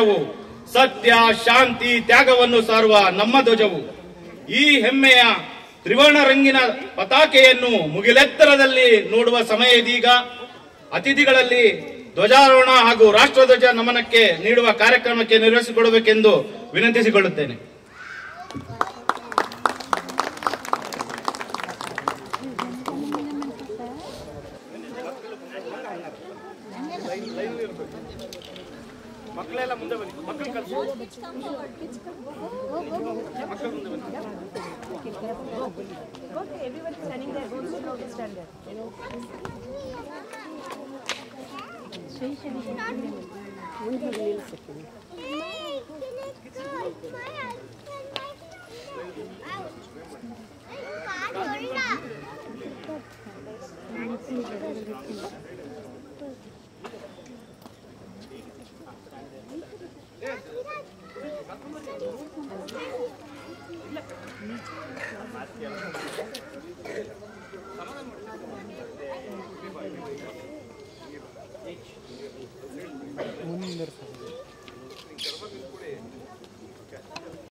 ಘಟ್ಟವು ಸತ್ಯ ಶಾಂತಿ ತ್ಯಾಗವನ್ನು ಸಾರುವ ನಮ್ಮ ಧ್ವಜವು ಈ ಹೆಮ್ಮೆಯ ತ್ರಿವರ್ಣ ರಂಗಿನ ಪತಾಕೆಯನ್ನು ಮುಗಿಲೆತ್ತರದಲ್ಲಿ ನೋಡುವ ಸಮಯ ಇದೀಗ ಅತಿಥಿಗಳಲ್ಲಿ ಧ್ವಜಾರೋಹಣ ಹಾಗೂ ರಾಷ್ಟ್ರಧ್ವಜ ನಮನಕ್ಕೆ ನೀಡುವ ಕಾರ್ಯಕ್ರಮಕ್ಕೆ ನಿರ್ವಹಿಸಿಕೊಡಬೇಕೆಂದು ವಿನಂತಿಸಿಕೊಳ್ಳುತ್ತೇನೆ ಮಕ್ಕಳೆಲ್ಲ ಮುಂದೆ ಬನ್ನಿ ಮಕ್ಕಳು ಕಲ್ಸಿ Okay, everyone standing there. Go slow, go stand there. ಮುಂದೆ